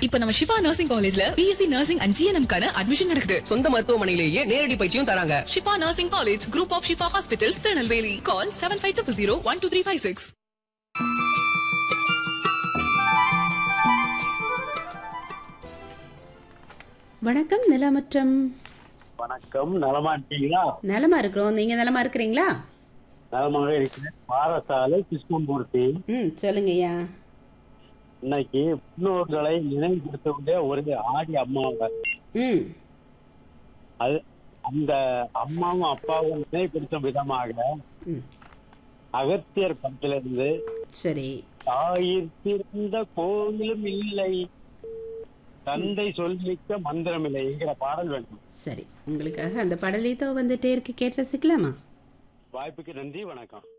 இப்ப நம்ம ஷிஃபா நர்சிங் காலேஜ்ல பிஎஸ்சி நர்சிங் அண்ட் ஜிஎன்எம் கான அட்மிஷன் நடக்குது சொந்த மருத்துவமனையிலேயே நேரடி பயிற்சியும் தராங்க Shifa nursing college group of Shifa hospitals Tirunelveli call seven five two zero one two three five six வணக்கம் நிலமற்றம் வணக்கம் நலமா இருக்கீங்களா நலமா இருக்கிறோம் நீங்க நலமா இருக்கிறீங்களா நலமாக இருக்கிறேன் பாரசாலை கிருஷ்ணமூர்த்தி ம் சொல்லுங்கய்யா இன்னைக்கு முன்னோர்களை நினைவுபடுத்தக்கூடிய ஒரு ஆடி அம்மாவை ம் அது அந்த அம்மாவும் அப்பாவும் நினைவுபடுத்தும் விதமாக ம் அகத்தியர் படத்திலிருந்து சரி தாயிற் பிறந்த கோயிலும் இல்லை தந்தை சொல்லிக்க மந்திரமில்லை என்கிற பாடல் வேண்டும் சரி உங்களுக்காக அந்த படலீத்தோ வந்துட்டே இருக்கு கேட்டு ரசிக்கலாமா வாய்ப்புக்கு நன்றி வணக்கம்